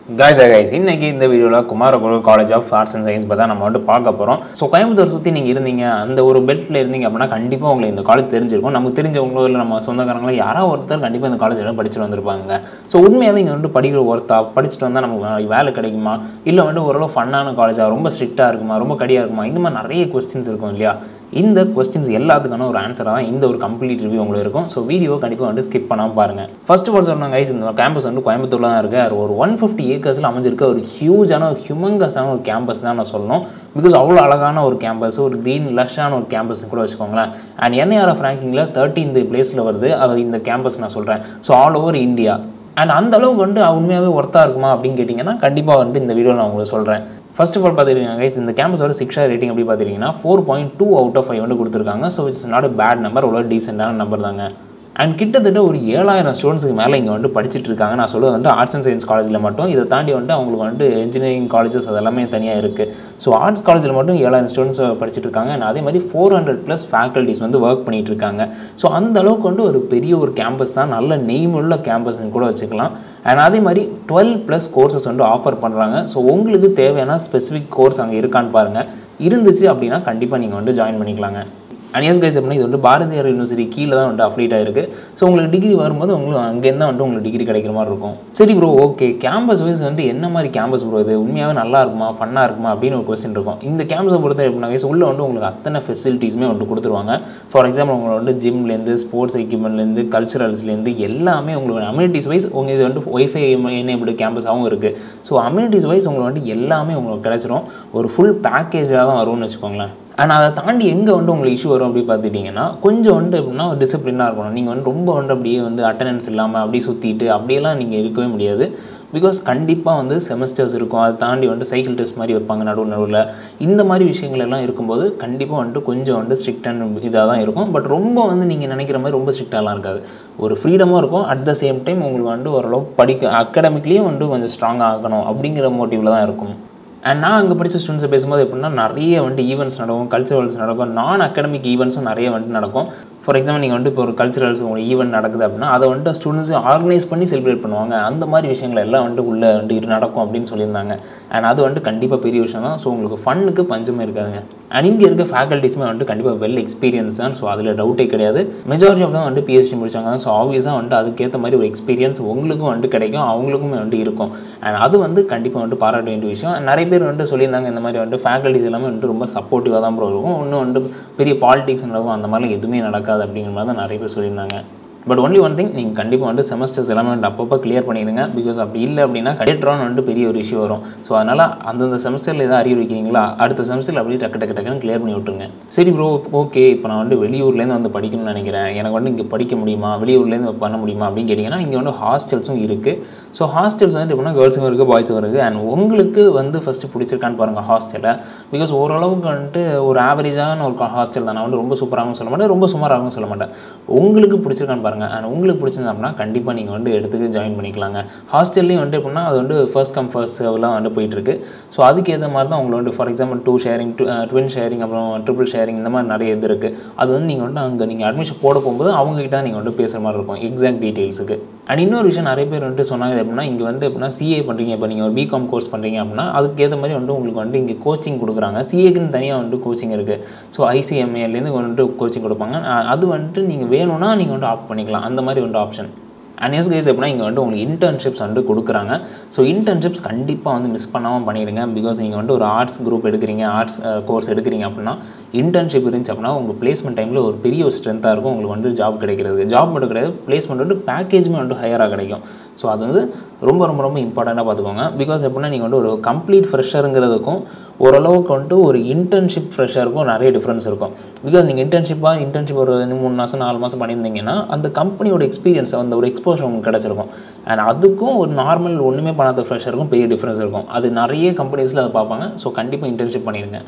guys guys இன்னைக்கு இந்த வீடியோவில் Kumaraguru college of arts and science பற்றி நம்ம வந்து பார்க்க போகிறோம் ஸோ கோயம்புத்தூர் சுற்றி நீங்கள் இருந்தீங்க அந்த ஒரு பெல்ட்டில் இருந்தீங்க அப்படின்னா கண்டிப்பாக உங்களுக்கு இந்த காலேஜ் தெரிஞ்சிருக்கும் நமக்கு தெரிஞ்சவங்களோ இல்லை நம்ம சொந்தக்காரங்களோ யாரோ ஒருத்தர் கண்டிப்பாக இந்த காலேஜில் படிச்சுட்டு வந்திருப்பாங்க ஸோ உண்மையாகவே இங்கே வந்து படிக்கிற ஒருத்தா படிச்சுட்டு வந்தால் நமக்கு நாளைக்கு வேலை கிடைக்குமா இல்லை வந்து ஓரளவு ஃபன்னான காலேஜாக ரொம்ப ஸ்ட்ரிக்டாக இருக்குமா ரொம்ப கடியாக இருக்குமா இந்த மாதிரி நிறைய கொஸ்டின்ஸ் இருக்கும் இல்லையா இந்த கொஸ்டின்ஸ் எல்லாத்துக்கான ஒரு ஆன்சராக தான் இந்த ஒரு கம்ப்ளீட் ரிவ்யூ உங்களுக்கு இருக்கும் ஸோ வீடியோ கண்டிப்பாக வந்து ஸ்கிப் பண்ணாமல் பாருங்கள் ஃபர்ஸ்ட் ஆஃப் ஆல் சொன்னாங்க guys, இந்த கேம்பஸ் வந்து கோயம்புத்தூர்ல தான் இருக்குது அது ஒரு ஒன் ஃபிஃப்டி ஏக்கர்ஸில் அமைஞ்சிருக்க ஒரு ஹியூஜான ஒரு ஹியூமங்கஸான ஒரு கேம்பஸ் தான் நான் சொல்லணும் பிகாஸ் அவ்வளோ அழகான ஒரு கேம்பஸ் ஒரு க்ரீன் லஷ்ஷான ஒரு கேம்பஸ் கூட வச்சுக்கோங்களேன் அண்ட் என்ஐஆர்எஃப் ரேங்கிங்கில் தேர்ட்டீன்த் பிளேஸில் வருது அது இந்த கேம்பஸ் நான் சொல்கிறேன் so all over India and அந்த அளவுக்கு வந்து உண்மையாகவே ஒர்த்தாக இருக்குமா அப்படின்னு கேட்டிங்கன்னா கண்டிப்பாக வந்து இந்த வீடியோ நான் உங்களுக்கு சொல்கிறேன் ஃபர்ஸ்ட் ஆஃப் ஆல் பார்த்துக்கிட்டீங்க கைஸ் இந்த கேம்பஸோட சிக்ஸா ரேட்டிங் எப்படி பார்த்துக்கிட்டிங்கன்னா four point two out of five வந்து கொடுத்துருக்காங்க so it's not a bad number அவ்வளோ டீசெண்டான நம்பர் தாங்க அண்ட் கிட்டத்தட்ட ஒரு ஏழாயிரம் ஸ்டூடெண்ட்ஸுக்கு மேலே இங்கே வந்து படிச்சுட்டு இருக்காங்க நான் சொல்லுவது வந்து ஆர்ட்ஸ் அண்ட் சயின்ஸ் காலேஜில் மட்டும் இதை தாண்டி வந்துட்டு அவங்களுக்கு வந்துட்டு இன்ஜினியரிங் காலேஜஸ் அதெல்லாமே தனியாக இருக்குது ஸோ ஆர்ட்ஸ் காலேஜில் மட்டும் ஏழாயிரம் ஸ்டூடெண்ட்ஸ் படிச்சுட்டு இருக்காங்க and அதே மாதிரி ஃபோர் ஹண்ட்ரட் ப்ளஸ் ஃபேக்கல்ட்டிஸ் வந்து ஒர்க் பண்ணிட்டு இருக்காங்க ஸோ அந்த அளவுக்கு வந்து ஒரு பெரிய ஒரு கேம்பஸ் தான் நல்ல நெய்முள்ள கேம்பஸ்னு கூட வச்சுக்கலாம் அண்ட் அதே மாதிரி டுவெல் ப்ளஸ் கோர்சஸ் வந்து ஆஃபர் பண்ணுறாங்க ஸோ உங்களுக்கு தேவையான ஸ்பெசிஃபிக் கோர்ஸ் அங்கே இருக்கான்னு பாருங்கள் இருந்துச்சு அப்படின்னா கண்டிப்பாக நீங்கள் வந்து ஜாயின் பண்ணிக்கலாங்க அண்ட் எஸ் கைஸ் அப்படின்னா இது வந்து பாரதியார் யூனிவர்சிட்டி கீழே தான் வந்துட்டு அஃப்ளீட் ஆயிருக்கு ஸோ உங்களுக்கு டிகிரி வரும்போது உங்களுக்கு அங்கேருந்து வந்துட்டு உங்களுக்கு டிகிரி கிடைக்கிற மாதிரி இருக்கும் சரி ப்ரோ ஓகே கேம்பஸ் வைஸ் வந்து என்ன மாதிரி கேம்பஸ் ப்ரோ இது உண்மையாகவே நல்லா இருக்குமா ஃபன்னாக இருக்குமா அப்படின்னு ஒரு கொஸ்டின் இருக்கும் இந்த கேம்பஸை பொறுத்த எப்படின்னா guys, உள்ள வந்து உங்களுக்கு அத்தனை ஃபெசிலிட்டிஸுமே வந்து கொடுத்துருவாங்க ஃபார் எக்ஸாம்பிள் உங்களோட வந்து ஜிம்லேருந்து ஸ்போர்ட்ஸ் எக்யூப்மெண்ட்லேருந்து கல்ச்சுரல்ஸ்லேருந்து எல்லாமே உங்களுக்கு அம்யூனிட்டிஸ் வைஸ் உங்கள் இது வந்து ஒய்ஃபை எனேபிள் கேம்பஸாகவும் இருக்குது ஸோ அம்யூனிட்டிஸ் வைஸ் உங்களுக்கு வந்து எல்லாமே உங்களுக்கு கிடச்சிரும் ஒரு ஃபுல் பேக்கேஜாக தான் வரும்னு வச்சுக்கோங்களேன் ஆனால் அதை தாண்டி எங்கே வந்து உங்களுக்கு இஷ்யூ வரும் அப்படி பார்த்துட்டிங்கன்னா கொஞ்சம் வந்து எப்படின்னா டிசிப்ளினாக இருக்கணும் நீங்கள் வந்து ரொம்ப வந்து அப்படியே வந்து அட்டண்டன்ஸ் இல்லாமல் அப்படியே சுற்றிட்டு அப்படியெல்லாம் நீங்கள் இருக்கவே முடியாது பிகாஸ் கண்டிப்பாக வந்து செமஸ்டர்ஸ் இருக்கும் அதை தாண்டி வந்து சைக்கிள் டெஸ்ட் மாதிரி வைப்பாங்க நடுவு நடுவில் இந்த மாதிரி விஷயங்கள் எல்லாம் இருக்கும்போது கண்டிப்பாக வந்துட்டு கொஞ்சம் வந்து ஸ்ட்ரிக்ட் அண்ட் இதாக தான் இருக்கும் பட் ரொம்ப வந்து நீங்கள் நினைக்கிற மாதிரி ரொம்ப ஸ்ட்ரிக்டாலாம் இருக்காது ஒரு ஃப்ரீடமும் இருக்கும் அட் த சேம் டைம் உங்களுக்கு வந்து ஓரளவுக்கு படிக்க அகாடமிக்லேயும் வந்து கொஞ்சம் ஸ்ட்ராங்காக ஆகணும் அப்படிங்கிற மோட்டிவில் தான் இருக்கும் அண்ட் நான் அங்கே படித்த ஸ்டூடெண்ட்ஸை பேசும்போது எப்படின்னா நிறைய வந்துட்டு ஈவெண்ட்ஸ் நடக்கும் கல்ச்சுரல்ஸ் நடக்கும் நான் அகாடமிக் ஈவெண்ட்ஸும் நிறைய வந்துட்டு நடக்கும் ஃபார் எக்ஸாம்பிள் நீங்கள் வந்துட்டு இப்போ ஒரு கல்ச்சுரல்ஸ் உங்களுக்கு ஈவெண்ட் நடக்குது அப்படின்னா அதை வந்துட்டு ஸ்டூடெண்ட்ஸ் ஆர்கனைஸ் பண்ணி செலிப்ரேட் பண்ணுவாங்க அந்த மாதிரி விஷயங்கள் எல்லாம் வந்துட்டு உள்ளே வந்துட்டு இது நடக்கும் அப்படின்னு சொல்லியிருந்தாங்க அண்ட் அது வந்துட்டு கண்டிப்பாக பெரிய விஷயம் தான் ஸோ உங்களுக்கு ஃபன்னுக்கு பஞ்சமே இருக்காதுங்க அண்ட் இங்கே இருக்க ஃபேக்கல்ட்டிஸுமே வந்துட்டு கண்டிப்பாக வெல் எக்ஸ்பீரியன்ஸ் தான் ஸோ அதில் டவுட்டே கிடையாது மெஜாரிட்டி ஆஃப் தான் வந்துட்டு பிஹெச்டி முடிச்சாங்க ஸோ ஆப்வியஸாக வந்துட்டு அதுக்கேற்ற மாதிரி ஒரு எக்ஸ்பீரியன்ஸ் உங்களுக்கும் வந்துட்டு கிடைக்கும் அவங்களுக்குமே வந்துட்டு இருக்கும் அண்ட் அது வந்து கண்டிப்பாக வந்துட்டு பாராட்ட வேண்டிய விஷயம் And நிறைய பேர் வந்துட்டு சொல்லியிருந்தாங்க இந்த மாதிரி வந்துட்டு ஃபேக்கல்ட்டிஸ் எல்லாமே வந்துட்டு ரொம்ப சப்போர்ட்டிவாக தான் ப்ரோ இருக்கும் இன்னும் வந்துட்டு பெரிய பாலிடிக்ஸ் நடக்கும் அந்த மாதிரிலாம் எதுவுமே நடக்காது அப்படிங்கிற மாதிரி தான் நிறைய பேர் சொல்லியிருந்தாங்க பட் ஒன்லி ஒன் திங் நீங்கள் கண்டிப்பாக வந்து செமஸ்டர்ஸ் எல்லாமே வந்து அப்பப்போ கிளியர் பண்ணிடுங்க பிகாஸ் அப்படி இல்லை அப்படின்னா கடைட்ரான் வந்துட்டு பெரிய ஒரு இஷ்யூ வரும் ஸோ அதனால் அந்தந்த செமஸ்டரில் எதாவது அறிவு வைக்கிறீங்களா அடுத்த செமஸ்டரில் அப்படியே டக்கு டக்கு டக்குன்னு கிளியர் பண்ணி விட்ருங்க சரி ப்ரோ ஓகே இப்போ நான் வந்து வெளியூர்லேருந்து வந்து படிக்கணும்னு நினைக்கிறேன் எனக்கு வந்து இங்கே படிக்க முடியுமா வெளியூர்லேருந்து பண்ண முடியுமா அப்படின்னு கேட்டிங்கன்னா இங்கே வந்து ஹாஸ்டல்ஸும் இருக்குது ஸோ ஹாஸ்டல்ஸ் வந்து எப்படின்னா கேர்ள்ஸும் இருக்குது பாய்ஸும் இருக்குது அண்ட் உங்களுக்கு வந்து ஃபஸ்ட்டு பிடிச்சிருக்கான்னு பாருங்கள் ஹாஸ்டலை பிகாஸ் ஓரளவுக்கு வந்துட்டு ஒரு ஆவரேஜான ஒரு ஹாஸ்டல் தான் நான் வந்து ரொம்ப சூப்பராகவும் சொல்ல மாட்டேன் ரொம்ப சுமாராகவும் சொல்ல மாட்டேன் உங்களுக்கு பிடிச்சிருக்கான்னு பாருங்கள் அண்ட் உங்களுக்கு பிடிச்சிருந்தா அப்படின்னா கண்டிப்பாக நீங்கள் வந்து எடுத்துக்கு ஜாயின் பண்ணிக்கலாங்க ஹாஸ்டல்லையும் வந்து எப்படின்னா அது வந்து ஃபர்ஸ்ட் கம் ஃபர்ஸ்ட் சர்வ்லாம் வந்து போயிட்டுருக்கு ஸோ அதுக்கு ஏற்ற மாதிரி தான் உங்களை வந்து for example two sharing two twin sharing அப்புறம் ட்ரிபிள் ஷேரிங் இந்த மாதிரி நிறைய இது இருக்குது அது வந்து நீங்கள் வந்து அங்கே நீங்கள் அட்மிஷன் போட போகும்போது அவங்ககிட்ட நீங்கள் வந்து பேசுகிற மாதிரி இருக்கும் எக்ஸாக்ட் டீட்டெயில்ஸுக்கு அண்ட் இன்னொரு விஷயம் நிறைய பேர் வந்துட்டு சொன்னாங்க எப்படின்னா இங்கே வந்து எப்படின்னா சிஏ பண்ணுறீங்க இப்போ நீங்கள் ஒரு பிகாம் கோர்ஸ் பண்ணுறீங்க அப்படின்னா அதுக்கு ஏற்ற மாதிரி வந்து உங்களுக்கு வந்து இங்கே கோச்சிங் கொடுக்குறாங்க சிஏக்குன்னு தனியாக வந்துட்டு கோச்சிங் இருக்குது ஸோ ஐசிஎம்ஏலேருந்து வந்துட்டு கோச்சிங் கொடுப்பாங்க அஹ் அது வந்துட்டு நீங்கள் வேணும்னா நீங்கள் வந்து ஆப் பண்ணிக்கலாம் அந்த மாதிரி வந்து ஆப்ஷன் அண்ட் எஸ் கைஸ் எப்படின்னா இங்கே வந்து உங்களுக்கு இன்டர்ன்ஷிப்ஸ் வந்து கொடுக்குறாங்க ஸோ இன்டர்ன்ஷிப்ஸ் கண்டிப்பாக வந்து மிஸ் பண்ணாமல் பண்ணிடுங்க பிகாஸ் நீங்கள் வந்து ஒரு ஆர்ட்ஸ் குரூப் எடுக்கிறீங்க ஆர்ட்ஸ் கோர்ஸ் எடுக்கிறீங்க அப்படின்னா இன்டர்ன்ஷிப் இருந்துச்சு அப்படின்னா உங்கள் பிளேஸ்மெண்ட் டைமில் ஒரு பெரிய ஒரு ஸ்ட்ரென்த்தாக இருக்கும் உங்களுக்கு வந்து ஜாப் கிடைக்கிறது ஜாப் மட்டும் கிடையாது பிளேஸ்மெண்ட் வந்து பேக்கேஜுமே வந்து ஹையராக கிடைக்கும் ஸோ அது வந்து ரொம்ப ரொம்ப ரொம்ப இம்பார்ட்டண்ட்டாக பார்த்துக்கோங்க பிகாஸ் எப்படின்னா நீங்கள் வந்து ஒரு கம்ப்ளீட் ஃப்ரெஷருங்கிறதுக்கும் ஓரளவுக்கு வந்துட்டு ஒரு இன்டர்ன்ஷிப் ஃப்ரெஷருக்கும் நிறைய டிஃப்ரென்ஸ் இருக்கும் பிகாஸ் நீங்கள் இன்டர்ன்ஷிப்பாக இன்டர்ன்ஷிப் ஒரு ரெண்டு மூணு மாதம் நாலு மாதம் பண்ணியிருந்தீங்கன்னா அந்த கம்பெனியோட எக்ஸ்பீரியன்ஸ் அந்த ஒரு எக்ஸ்போஷர் உங்களுக்கு கிடச்சிருக்கும் அண்ட் அதுக்கும் ஒரு நார்மல் ஒன்றுமே பண்ணாத ஃப்ரெஷருக்கும் பெரிய டிஃப்ரென்ஸ் இருக்கும் அது நிறைய கம்பெனிஸில் அதை பார்ப்பாங்க ஸோ கண்டிப்பாக இன்டர்ன்ஷிப் பண்ணிடுங்க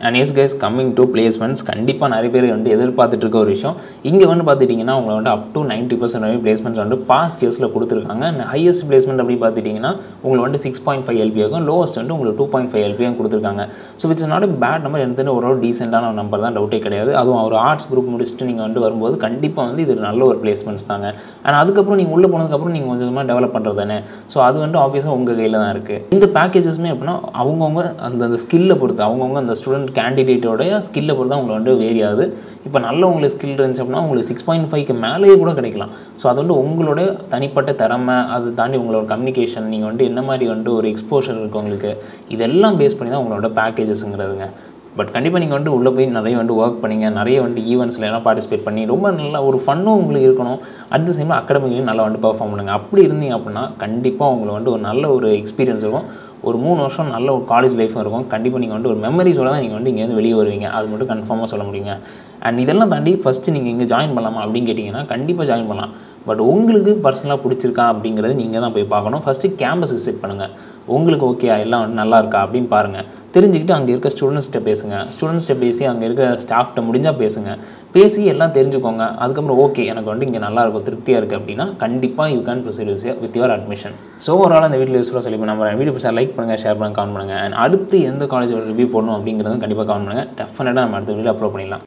and yes guys coming to placements கண்டிப்பாக நிறைய பேர் வந்து எதிர்பார்த்துட்டு இருக்க ஒரு விஷயம் இங்கே வந்து பார்த்துட்டிங்கன்னா உங்களை வந்து அப் டு நைன்ட்டி பர்சன்ட் வரைக்கும் பிளேஸ்மெண்ட்ஸ் வந்து பாஸ்ட் இயர்ஸில் கொடுத்துருக்காங்க அண்ட் ஹையஸ்ட் பிளேஸ்மெண்ட் அப்படி பார்த்துட்டிங்கன்னா உங்களுக்கு வந்து சிக்ஸ் பாயிண்ட் ஃபைவ் எல்பியாகும் லோவஸ்ட் வந்து உங்களுக்கு டூ பாயிண்ட் ஃபைவ் எல்பியும் கொடுத்துருக்காங்க so it's not bad number எந்த ஒரு டீசெண்டான நம்பர் தான் டவுட்டே கிடையாது அதுவும் ஒரு ஆர்ட்ஸ் குரூப் முடிச்சுட்டு நீங்கள் வந்து வரும்போது கண்டிப்பாக வந்து இது நல்ல ஒரு பிளேஸ்மெண்ட்ஸ் தாங்க அண்ட் அதுக்கப்புறம் நீங்கள் உள்ளே போனதுக்கப்புறம் நீங்கள் கொஞ்சம் கொஞ்சமாக டெவலப் பண்ணுறது தானே ஸோ அது வந்து ஆப்வியஸாக உங்கள் கையில் தான் இருக்குது இந்த பேக்கேஜஸ்மே எப்படின்னா அவங்கவுங்க அந்த அந்த ஸ்கில்லை பொறுத்து அவங்கவுங்க அந்த ஸ்டூடெண்ட் கேண்டிடேட்டோடைய ஸ்கில்லை பொறுத்து தான் உங்களுக்கு வந்து வேரி ஆகுது இப்போ நல்ல உங்களுக்கு ஸ்கில் இருந்துச்சு அப்படின்னா உங்களுக்கு சிக்ஸ் பாயிண்ட் ஃபைவ்க்கு மேலேயே கூட கிடைக்கலாம் ஸோ அது வந்து உங்களோட தனிப்பட்ட திறமை அது தாண்டி உங்களோட கம்யூனிகேஷன் நீங்கள் வந்து என்ன மாதிரி வந்து ஒரு எக்ஸ்போஷர் இருக்குது உங்களுக்கு இதெல்லாம் பேஸ் பண்ணி தான் உங்களோட பேக்கேஜஸ்ங்கிறதுங்க பட் கண்டிப்பாக நீங்கள் வந்து உள்ளே போய் நிறைய வந்து ஒர்க் பண்ணிங்க நிறைய வந்து ஈவெண்ட்ஸில் எல்லாம் பார்ட்டிசிபேட் பண்ணி ரொம்ப நல்லா ஒரு ஃபன்னும் உங்களுக்கு இருக்கணும் அட் த சேம் அகாடமிக்லையும் நல்லா வந்து பெர்ஃபார்ம் பண்ணுங்கள் அப்படி இருந்தீங்க அப்படின்னா கண்டிப்பாக உங்களுக்கு வந்து ஒரு நல்ல ஒரு எக்ஸ்பீரியன்ஸ் இருக்கும் ஒரு மூணு வருஷம் நல்ல ஒரு காலேஜ் லைஃப்பும் இருக்கும் கண்டிப்பாக நீங்கள் வந்து ஒரு மெமரிஸோட தான் நீங்கள் வந்து இங்கேருந்து வெளியே வருவீங்க அது மட்டும் கன்ஃபார்மாக சொல்ல முடியுங்க அண்ட் இதெல்லாம் தாண்டி ஃபஸ்ட்டு நீங்கள் இங்கே ஜாயின் பண்ணலாமா அப்படின்னு கேட்டிங்கன்னா கண்டிப்பாக ஜாயின் பண்ணலாம் பட் உங்களுக்கு பர்சனலாக பிடிச்சிருக்கா அப்படிங்கிறது நீங்கள் தான் போய் பார்க்கணும் ஃபஸ்ட்டு கேம்பஸ் விசிட் பண்ணுங்கள் உங்களுக்கு ஓகே எல்லாம் வந்து நல்லா இருக்கா அப்படின்னு பாருங்கள் தெரிஞ்சுக்கிட்டு அங்கே இருக்க ஸ்டூடெண்ட்ஸ்கிட்ட பேசுங்க ஸ்டூடெண்ட்ஸ்கிட்ட பேசி அங்கே இருக்க ஸ்டாஃப்கிட்ட முடிஞ்சால் பேசுங்க பேசி எல்லாம் தெரிஞ்சுக்கோங்க அதுக்கப்புறம் ஓகே எனக்கு வந்து இங்கே நல்லா இருக்கும் திருப்தியாக இருக்குது அப்படின்னா கண்டிப்பாக you can proceed with your admission so ஒரு ஆள் அந்த வீட்டில் யூஸ்ஃபுல்லாக சொல்லி நம்ம வீடியோ பிடிச்சா லைக் பண்ணுங்கள் ஷேர் பண்ணுங்கள் கமெண்ட் பண்ணுங்கள் அண்ட் அடுத்து எந்த காலேஜோட ரிவ்யூ போடணும் அப்படிங்கிறது கண்டிப்பாக கமெண்ட் பண்ணுங்கள் டெஃபினட்டாக நம்ம அடுத்த வீடியோ அப்லோட் பண்ணிடலாம்